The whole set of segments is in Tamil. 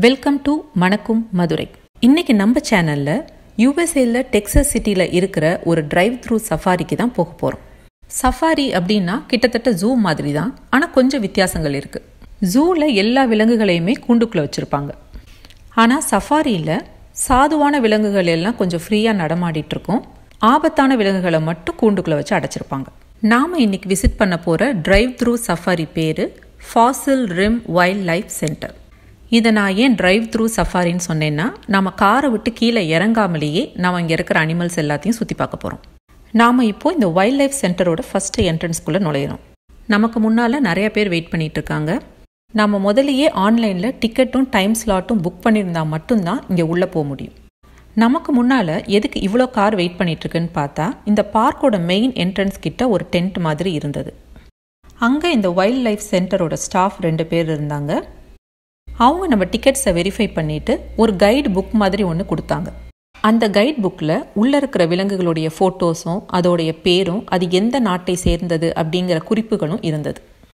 வெல்கம் டு மணக்கும் மதுரை இன்னைக்கு நம்ம சேனல்ல யூஎஸ்ஏல டெக்ஸஸ் சிட்டியில் இருக்கிற ஒரு டிரைவ் த்ரூ சஃபாரிக்கு தான் போக போகிறோம் சஃபாரி அப்படின்னா கிட்டத்தட்ட ஜூ மாதிரி தான் ஆனால் கொஞ்சம் வித்தியாசங்கள் இருக்குது ஜூவில் எல்லா விலங்குகளையுமே கூண்டுக்குள்ளே வச்சுருப்பாங்க ஆனால் சஃபாரியில் சாதுவான விலங்குகள் எல்லாம் கொஞ்சம் ஃப்ரீயாக நடமாடிட்டு இருக்கும் ஆபத்தான விலங்குகளை மட்டும் கூண்டுக்குள்ளே வச்சு அடைச்சிருப்பாங்க நாம் இன்னைக்கு விசிட் பண்ண போகிற டிரைவ் த்ரூ சஃபாரி பேர் Fossil Rim Wildlife Center இதை நான் ஏன் டிரைவ் த்ரூ சஃபாரின்னு சொன்னேன்னா நம்ம காரை விட்டு கீழே இறங்காமலேயே நாம் இங்கே இருக்கிற அனிமல்ஸ் எல்லாத்தையும் சுற்றி பார்க்க போகிறோம் நாம் இப்போ இந்த வைல்ட் லைஃப் சென்டரோட ஃபஸ்ட்டு என்ட்ரன்ஸ்குள்ளே நுழையிறோம் நமக்கு முன்னால் நிறைய பேர் வெயிட் பண்ணிட்டு இருக்காங்க நம்ம முதலையே ஆன்லைனில் டிக்கெட்டும் டைம் ஸ்லாட்டும் புக் பண்ணியிருந்தா மட்டும்தான் இங்கே உள்ளே போக முடியும் நமக்கு முன்னால் எதுக்கு இவ்வளோ கார் வெயிட் பண்ணிட்டு இருக்குன்னு பார்த்தா இந்த பார்க்கோட மெயின் என்ட்ரன்ஸ் கிட்ட ஒரு டென்ட் மாதிரி இருந்தது அங்கே இந்த வைல்ட் லைஃப் சென்டரோட ஸ்டாஃப் ரெண்டு பேர் இருந்தாங்க அவங்க நம்ம டிக்கெட்ஸை வெரிஃபை பண்ணிட்டு ஒரு கைடு புக் மாதிரி ஒன்று கொடுத்தாங்க அந்த கைட் புக்கில் உள்ளே இருக்கிற விலங்குகளுடைய ஃபோட்டோஸும் அதோடைய பேரும் அது எந்த நாட்டை சேர்ந்தது அப்படிங்கிற குறிப்புகளும் இருந்தது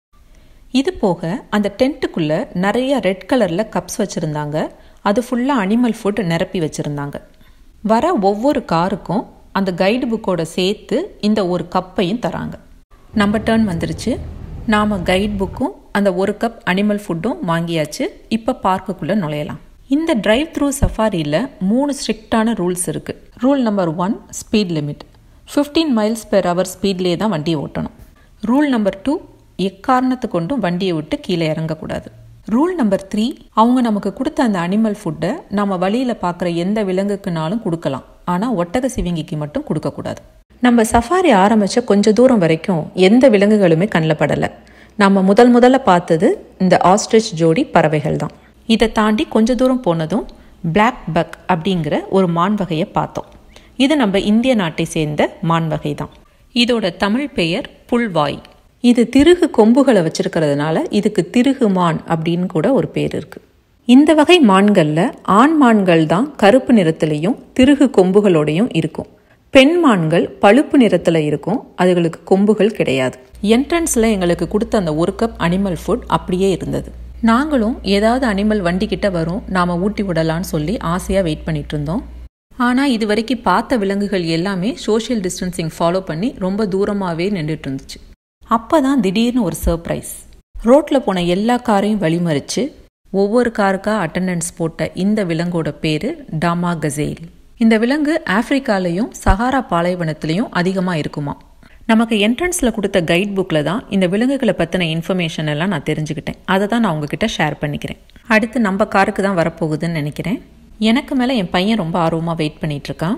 இது போக அந்த டென்ட்டுக்குள்ளே நிறைய ரெட் கலரில் கப்ஸ் வச்சுருந்தாங்க அது ஃபுல்லாக அனிமல் ஃபுட் நிரப்பி வச்சுருந்தாங்க வர ஒவ்வொரு காருக்கும் அந்த கைடு புக்கோட சேர்த்து இந்த ஒரு கப்பையும் தராங்க நம்ம டேர்ன் வந்துருச்சு நாம் கைட் புக்கும் அந்த ஒரு கப் அனிமல் ஃபுட்டும் வாங்கியாச்சு இப்போ பார்க்குக்குள்ளே நுழையலாம் இந்த டிரைவ் த்ரூ சஃபாரியில் மூணு ஸ்ட்ரிக்டான ரூல்ஸ் இருக்குது rule number one speed limit fifteen miles per hour ஸ்பீட்லேயே தான் வண்டியை ஓட்டணும் ரூல் நம்பர் டூ எக்காரணத்து கொண்டும் வண்டியை விட்டு கீழே இறங்கக்கூடாது ரூல் நம்பர் த்ரீ அவங்க நமக்கு கொடுத்த அந்த அனிமல் ஃபுட்டை நம்ம வழியில் பார்க்குற எந்த விலங்குக்குனாலும் கொடுக்கலாம் ஆனால் ஒட்டக சிவிங்கிக்கு மட்டும் கொடுக்கக்கூடாது நம்ம சஃபாரி ஆரம்பித்த கொஞ்ச தூரம் வரைக்கும் எந்த விலங்குகளுமே கண்ணில் படலை நம்ம முதல் முதல்ல பார்த்தது இந்த ஆஸ்ட்ரிச் ஜோடி பறவைகள் தான் இதை தாண்டி கொஞ்ச தூரம் போனதும் பிளாக் பக் அப்படிங்கிற ஒரு மான் வகையை பார்த்தோம் இது நம்ம இந்திய நாட்டை சேர்ந்த மான் வகை தான் இதோட தமிழ் பெயர் புல்வாய் இது திருகு கொம்புகளை வச்சிருக்கிறதுனால இதுக்கு திருகு மான் அப்படின்னு கூட ஒரு பேர் இருக்கு இந்த வகை மான்களில் ஆண் மான்கள் தான் கருப்பு நிறத்திலையும் திருகு கொம்புகளோடையும் இருக்கும் பெண் மான்கள் பழுப்பு நிறத்தில் இருக்கும் அதுகளுக்கு கொம்புகள் கிடையாது என்ட்ரன்ஸில் எங்களுக்கு கொடுத்த அந்த ஒரு கப் அனிமல் ஃபுட் அப்படியே இருந்தது நாங்களும் ஏதாவது அனிமல் வண்டி கிட்ட வரும் நாம் ஊட்டி விடலான்னு சொல்லி ஆசையாக வெயிட் பண்ணிட்டு இருந்தோம் ஆனால் இது வரைக்கும் பார்த்த விலங்குகள் எல்லாமே சோஷியல் டிஸ்டன்சிங் ஃபாலோ பண்ணி ரொம்ப தூரமாகவே நின்றுட்டு இருந்துச்சு அப்போ தான் திடீர்னு ஒரு சர்ப்ரைஸ் ரோட்டில் போன எல்லா காரையும் வழிமறித்து ஒவ்வொரு காருக்காக அட்டண்டன்ஸ் போட்ட இந்த விலங்கோட பேர் டாமா கசேல் இந்த விலங்கு ஆப்பிரிக்காலையும் சஹாரா பாலைவனத்திலையும் அதிகமாக இருக்குமா நமக்கு என்ட்ரன்ஸில் கொடுத்த கைட் புக்கில் தான் இந்த விலங்குகளை பற்றின இன்ஃபர்மேஷன் எல்லாம் நான் தெரிஞ்சுக்கிட்டேன் அதை தான் நான் உங்ககிட்ட ஷேர் பண்ணிக்கிறேன் அடுத்து நம்ம காருக்கு தான் வரப்போகுதுன்னு நினைக்கிறேன் எனக்கு மேலே என் பையன் ரொம்ப ஆர்வமாக வெயிட் பண்ணிட்டு இருக்கான்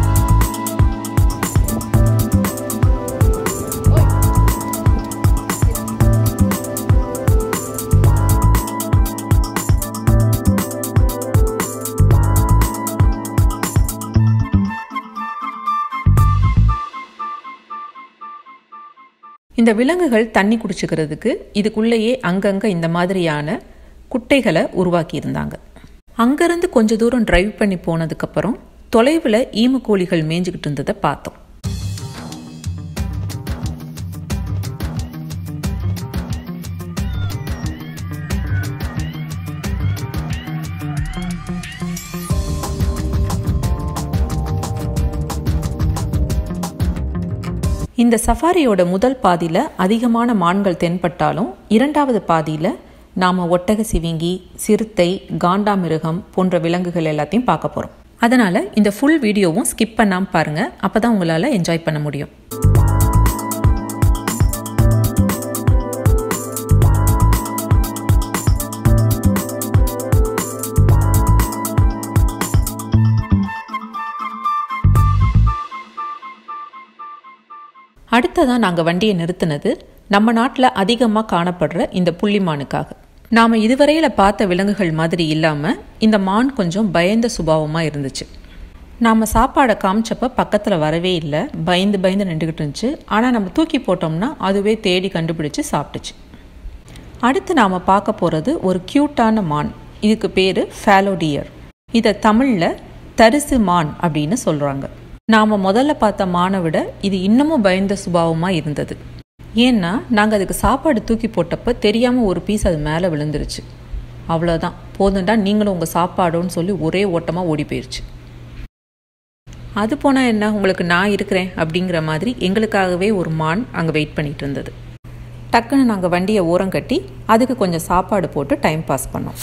இந்த விலங்குகள் தண்ணி குடிச்சுக்கிறதுக்கு இதுக்குள்ளேயே அங்கங்கே இந்த மாதிரியான குட்டைகளை உருவாக்கியிருந்தாங்க அங்கேருந்து கொஞ்ச தூரம் டிரைவ் பண்ணி போனதுக்கப்புறம் தொலைவில் ஈமுக்கோழிகள் மேய்ஞ்சிக்கிட்டு இருந்ததை பார்த்தோம் இந்த சஃபாரியோட முதல் பாதியில் அதிகமான மான்கள் தென்பட்டாலும் இரண்டாவது பாதியில் நாம் ஒட்டக சிவிங்கி சிறுத்தை காண்டாமிருகம் போன்ற விலங்குகள் எல்லாத்தையும் பார்க்க போகிறோம் அதனால் இந்த ஃபுல் வீடியோவும் ஸ்கிப் பண்ணாமல் பாருங்கள் அப்போ தான் உங்களால் என்ஜாய் பண்ண முடியும் அடுத்ததான் நாங்கள் வண்டியை நிறுத்தினது நம்ம நாட்டில் அதிகமாக காணப்படுற இந்த புள்ளிமானுக்காக நாம் இதுவரையில் பார்த்த விலங்குகள் மாதிரி இல்லாமல் இந்த மான் கொஞ்சம் பயந்த சுபாவமாக இருந்துச்சு நாம் சாப்பாடை காமிச்சப்ப பக்கத்தில் வரவே இல்லை பயந்து பயந்து நின்றுக்கிட்டு இருந்துச்சு ஆனால் நம்ம தூக்கி போட்டோம்னா அதுவே தேடி கண்டுபிடிச்சு சாப்பிட்டுச்சு அடுத்து நாம் பார்க்க போகிறது ஒரு க்யூட்டான மான் இதுக்கு பேர் ஃபேலோடியர் இதை தமிழில் தரிசு மான் அப்படின்னு சொல்கிறாங்க நாம் முதல்ல பார்த்த மானை விட இது இன்னமும் பயந்த சுபாவமாக இருந்தது ஏன்னா நாங்கள் அதுக்கு சாப்பாடு தூக்கி போட்டப்ப தெரியாமல் ஒரு பீஸ் அது மேலே விழுந்துருச்சு அவ்வளோதான் போதுண்டா நீங்களும் உங்கள் சாப்பாடுன்னு சொல்லி ஒரே ஓட்டமாக ஓடி போயிடுச்சு அது போனால் என்ன உங்களுக்கு நான் இருக்கிறேன் அப்படிங்கிற மாதிரி எங்களுக்காகவே ஒரு மான் அங்கே வெயிட் பண்ணிட்டு இருந்தது டக்குன்னு நாங்கள் வண்டியை ஓரம் கட்டி அதுக்கு கொஞ்சம் சாப்பாடு போட்டு டைம் பாஸ் பண்ணோம்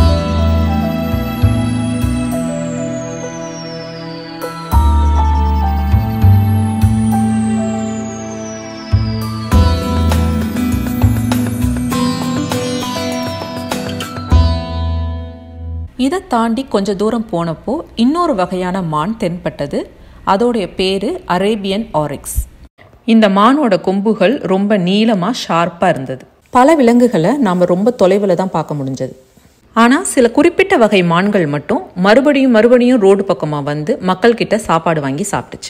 இதை தாண்டி கொஞ்சம் தூரம் போனப்போ இன்னொரு வகையான மான் தென்பட்டது அதோடைய பேரு அரேபியன் ஆரிக்ஸ் இந்த மானோட கொம்புகள் ரொம்ப நீளமாக ஷார்ப்பாக இருந்தது பல விலங்குகளை நாம் ரொம்ப தொலைவில் தான் பார்க்க முடிஞ்சது ஆனால் சில குறிப்பிட்ட வகை மான்கள் மட்டும் மறுபடியும் மறுபடியும் ரோடு பக்கமாக வந்து மக்கள்கிட்ட சாப்பாடு வாங்கி சாப்பிட்டுச்சு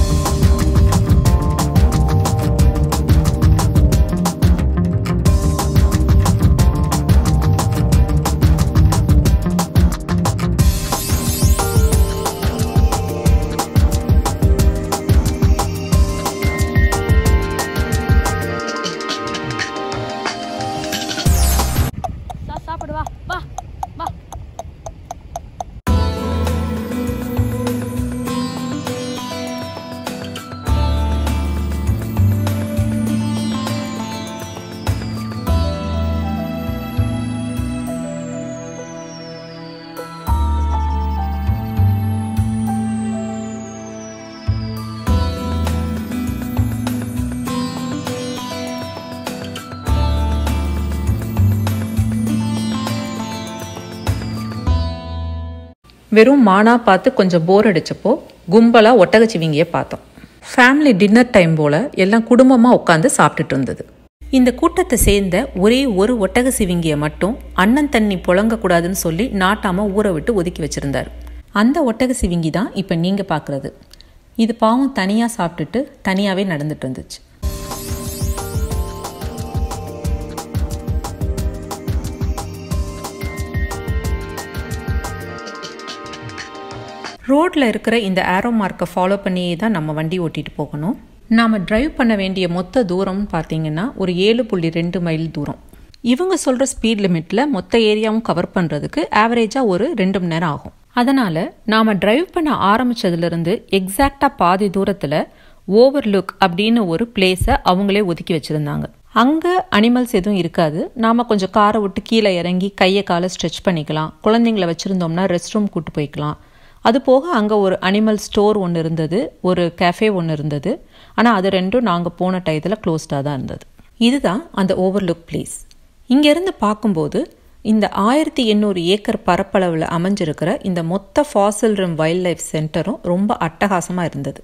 சாப்பிடு வா வா வா வெறும் மானா பார்த்து கொஞ்சம் போர் அடிச்சப்போ கும்பலாக ஒட்டகச்சிவிங்கியை பார்த்தோம் ஃபேமிலி டின்னர் டைம் போல் எல்லாம் குடும்பமாக உட்காந்து சாப்பிட்டுட்டு இருந்தது இந்த கூட்டத்தை சேர்ந்த ஒரே ஒரு ஒட்டக சிவிங்கியை மட்டும் அண்ணன் தண்ணி புழங்கக்கூடாதுன்னு சொல்லி நாட்டாமல் ஊற விட்டு ஒதுக்கி வச்சிருந்தார் அந்த ஒட்டக சிவிங்கி தான் இப்போ நீங்கள் பார்க்குறது இது பாவம் தனியாக சாப்பிட்டுட்டு தனியாகவே நடந்துட்டு இருந்துச்சு ரோட்டில் இருக்கிற இந்த ஆரோ மார்க்கை ஃபாலோ பண்ணியே தான் நம்ம வண்டி ஓட்டிட்டு போகணும் நாம் டிரைவ் பண்ண வேண்டிய மொத்த தூரம்னு பார்த்தீங்கன்னா ஒரு ஏழு புள்ளி ரெண்டு மைல் தூரம் இவங்க சொல்கிற ஸ்பீட் லிமிட்டில் மொத்த ஏரியாவும் கவர் பண்ணுறதுக்கு ஆவரேஜாக ஒரு ரெண்டு மணி நேரம் ஆகும் அதனால் நாம் டிரைவ் பண்ண ஆரம்பித்ததுலேருந்து எக்ஸாக்டாக பாதி தூரத்தில் ஓவர்லுக் அப்படின்னு ஒரு பிளேஸை அவங்களே ஒதுக்கி வச்சுருந்தாங்க அங்கே அனிமல்ஸ் எதுவும் இருக்காது நாம் கொஞ்சம் காரை விட்டு கீழே இறங்கி கையை காலை ஸ்ட்ரெச் பண்ணிக்கலாம் குழந்தைங்கள வச்சுருந்தோம்னா ரெஸ்ட் ரூம் கூட்டு போய்க்கலாம் அது போக அங்கே ஒரு அனிமல் ஸ்டோர் ஒன்று இருந்தது ஒரு கேஃபே ஒன்று இருந்தது ஆனால் அது ரெண்டும் நாங்கள் போன டயத்தில் க்ளோஸ்டாக தான் இருந்தது இதுதான் அந்த ஓவர்லுக் பிளேஸ் இங்கேருந்து பார்க்கும்போது இந்த ஆயிரத்தி எண்ணூறு ஏக்கர் பரப்பளவில் அமைஞ்சிருக்கிற இந்த மொத்த ஃபாசில் ரிம் வைல்ட் லைஃப் சென்டரும் ரொம்ப அட்டகாசமாக இருந்தது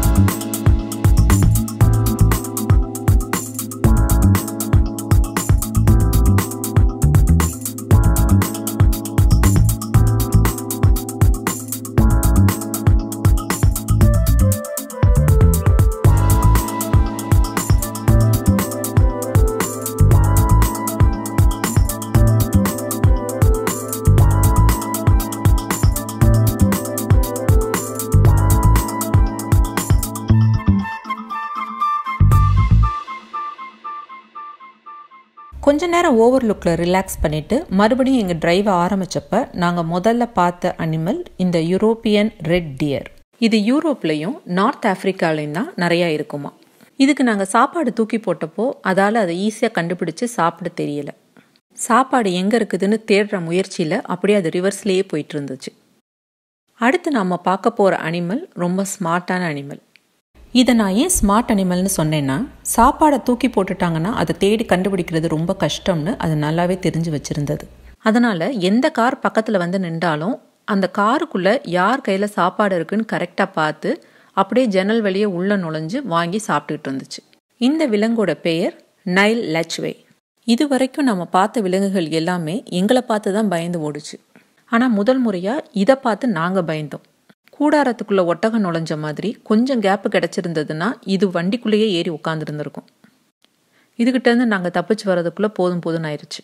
கொஞ்ச நேரம் ஓவர்லுக்கில் ரிலாக்ஸ் பண்ணிவிட்டு மறுபடியும் எங்கள் டிரைவை ஆரம்பித்தப்ப நாங்கள் முதல்ல பார்த்த அனிமல் இந்த யூரோப்பியன் ரெட் டியர் இது யூரோப்லேயும் நார்த் ஆஃப்ரிக்காலையும் தான் நிறையா இருக்குமா இதுக்கு நாங்கள் சாப்பாடு தூக்கி போட்டப்போ அதால் அதை ஈஸியாக கண்டுபிடிச்சு சாப்பிட தெரியல சாப்பாடு எங்கே இருக்குதுன்னு தேடுற முயற்சியில் அப்படியே அது ரிவர்ஸ்லேயே போயிட்டு இருந்துச்சு அடுத்து நாம் பார்க்க போகிற அனிமல் ரொம்ப ஸ்மார்ட்டான அனிமல் இதை நான் ஏன் ஸ்மார்ட் அனிமல்னு சொன்னேன்னா சாப்பாடை தூக்கி போட்டுட்டாங்கன்னா அதை தேடி கண்டுபிடிக்கிறது ரொம்ப கஷ்டம்னு அது நல்லாவே தெரிஞ்சு வச்சுருந்தது அதனால் எந்த கார் பக்கத்தில் வந்து நின்றாலும் அந்த காருக்குள்ளே யார் கையில் சாப்பாடு இருக்குன்னு கரெக்டாக பார்த்து அப்படியே ஜன்னல் வழியே உள்ளே நுழைஞ்சு வாங்கி சாப்பிட்டுட்டு இருந்துச்சு இந்த விலங்கோட பெயர் நைல் லச்வே இது வரைக்கும் நம்ம பார்த்த விலங்குகள் எல்லாமே எங்களை பார்த்து தான் பயந்து ஓடுச்சு ஆனால் முதல் முறையாக இதை பார்த்து நாங்கள் பயந்தோம் கூடாரத்துக்குள்ள ஒட்டகம் நுழைஞ்ச மாதிரி கொஞ்சம் கேப்பு கிடச்சிருந்ததுன்னா இது வண்டிக்குள்ளேயே ஏறி உட்காந்துருந்துருக்கும் இதுகிட்டேருந்து நாங்கள் தப்பிச்சு வர்றதுக்குள்ளே போதும் போதும்னு ஆயிடுச்சு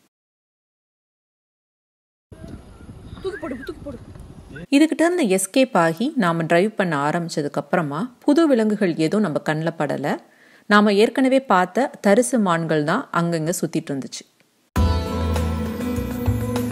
இதுகிட்ட இருந்து எஸ்கேப் ஆகி நாம் டிரைவ் பண்ண ஆரம்பிச்சதுக்கு அப்புறமா புது விலங்குகள் எதுவும் நம்ம கண்ணில் படலை நாம் ஏற்கனவே பார்த்த தரிசு மான்கள் தான் அங்கங்கே சுற்றிட்டு இருந்துச்சு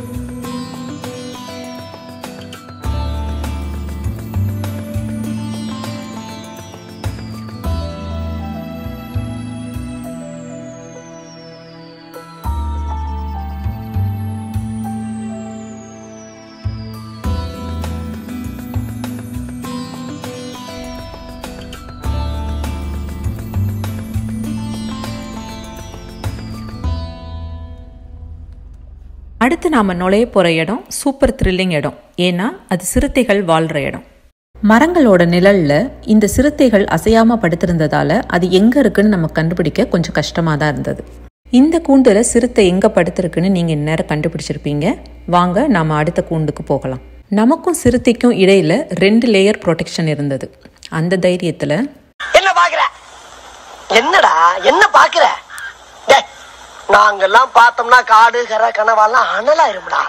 அடுத்து நாம் நுழைய போகிற இடம் சூப்பர் த்ரில்லிங் இடம் ஏன்னா அது சிறுத்தைகள் வாழ்கிற இடம் மரங்களோட நிழல்ல இந்த சிறுத்தைகள் அசையாம படுத்திருந்ததால அது எங்க இருக்குன்னு நம்ம கண்டுபிடிக்க கொஞ்சம் கஷ்டமா தான் இருந்தது இந்த கூண்டுல சிறுத்தை எங்க படுத்திருக்குன்னு நீங்க இந்நேரம் கண்டுபிடிச்சிருப்பீங்க வாங்க நாம அடுத்த கூண்டுக்கு போகலாம் நமக்கும் சிறுத்தைக்கும் இடையில ரெண்டு லேயர் ப்ரொடெக்ஷன் இருந்தது அந்த தைரியத்துல என்ன பாக்குற என்னடா என்ன பாக்குற டேய், நாங்கெல்லாம் பார்த்தோம்னா காடு கரை கனவாலாம் அனலாயிரும்டா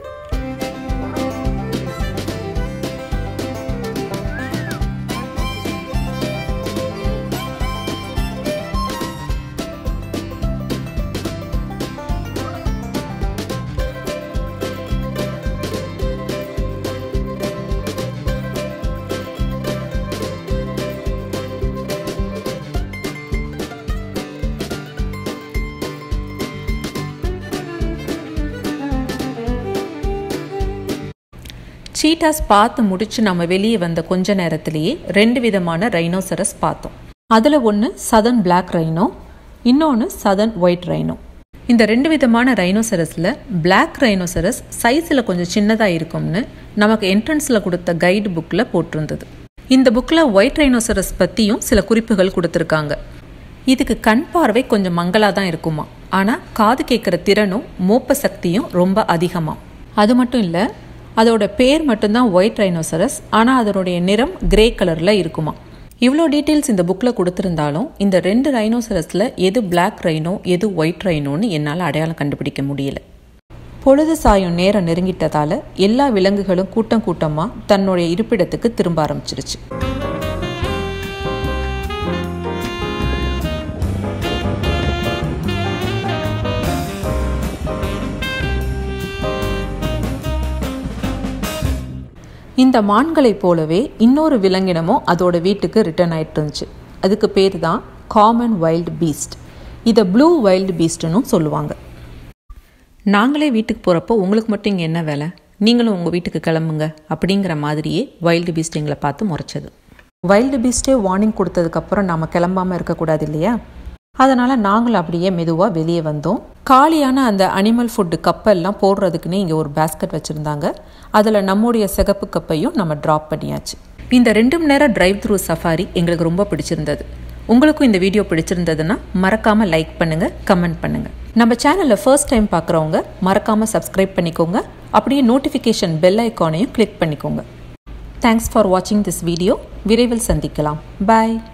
சீட்டாஸ் பார்த்து முடிச்சு நம்ம வெளியே வந்த கொஞ்ச நேரத்திலேயே ரெண்டு விதமான ரைனோசரஸ் பார்த்தோம் அதில் ஒன்று சதன் Black ரைனோ இன்னொன்று சதன் ஒயிட் ரைனோ இந்த ரெண்டு விதமான ரைனோசரஸில் Black ரைனோசரஸ் சைஸில் கொஞ்சம் சின்னதாக இருக்கும்னு நமக்கு என்ட்ரன்ஸில் கொடுத்த கைடு புக்கில் போட்டிருந்தது இந்த புக்கில் ஒயிட் ரைனோசரஸ் பற்றியும் சில குறிப்புகள் கொடுத்துருக்காங்க இதுக்கு கண் பார்வை கொஞ்சம் மங்கலாக தான் இருக்குமா ஆனால் காது கேட்குற திறனும் மோப்ப சக்தியும் ரொம்ப அதிகமாக அது மட்டும் இல்லை அதோட பேர் மட்டும்தான் ஒயிட் ரைனோசரஸ் ஆனால் அதனுடைய நிறம் கிரே கலரில் இருக்குமா இவ்வளோ டீட்டெயில்ஸ் இந்த புக்கில் கொடுத்துருந்தாலும் இந்த ரெண்டு ரைனோசரஸில் எது Black ரைனோ எது ஒயிட் ரைனோன்னு என்னால் அடையாளம் கண்டுபிடிக்க முடியல பொழுது சாயும் நேரம் நெருங்கிட்டதால எல்லா விலங்குகளும் கூட்டம் கூட்டமாக தன்னுடைய இருப்பிடத்துக்கு திரும்ப ஆரம்பிச்சிருச்சு இந்த மான்களைப் போலவே இன்னொரு விலங்கினமும் அதோட வீட்டுக்கு ரிட்டர்ன் ஆயிட்டு இருந்துச்சு அதுக்கு பேர் தான் காமன் வைல்டு பீஸ்ட் இதை ப்ளூ வைல்டு பீஸ்ட்னும் சொல்லுவாங்க நாங்களே வீட்டுக்கு போகிறப்போ உங்களுக்கு மட்டும் இங்கே என்ன வேலை நீங்களும் உங்கள் வீட்டுக்கு கிளம்புங்க அப்படிங்கிற மாதிரியே வைல்டு பீஸ்ட் எங்களை பார்த்து முறைச்சது வைல்டு பீஸ்ட்டே வார்னிங் கொடுத்ததுக்கப்புறம் நாம் கிளம்பாமல் இருக்கக்கூடாது இல்லையா அதனால் நாங்களும் அப்படியே மெதுவாக வெளியே வந்தோம் காலியான அந்த அனிமல் ஃபுட்டு கப்பெல்லாம் போடுறதுக்குன்னே இங்கே ஒரு பேஸ்கெட் வச்சுருந்தாங்க அதில் நம்முடைய சிகப்பு கப்பையும் நம்ம ட்ராப் பண்ணியாச்சு இந்த ரெண்டு மணி நேரம் டிரைவ் த்ரூ சஃபாரி எங்களுக்கு ரொம்ப பிடிச்சிருந்தது உங்களுக்கும் இந்த வீடியோ பிடிச்சிருந்ததுன்னா மறக்காமல் லைக் பண்ணுங்கள் கமெண்ட் பண்ணுங்கள் நம்ம சேனலை ஃபர்ஸ்ட் டைம் பார்க்குறவங்க மறக்காமல் சப்ஸ்கிரைப் பண்ணிக்கோங்க அப்படியே நோட்டிஃபிகேஷன் பெல் ஐக்கானையும் கிளிக் பண்ணிக்கோங்க தேங்க்ஸ் ஃபார் வாட்சிங் திஸ் வீடியோ விரைவில் சந்திக்கலாம் பாய்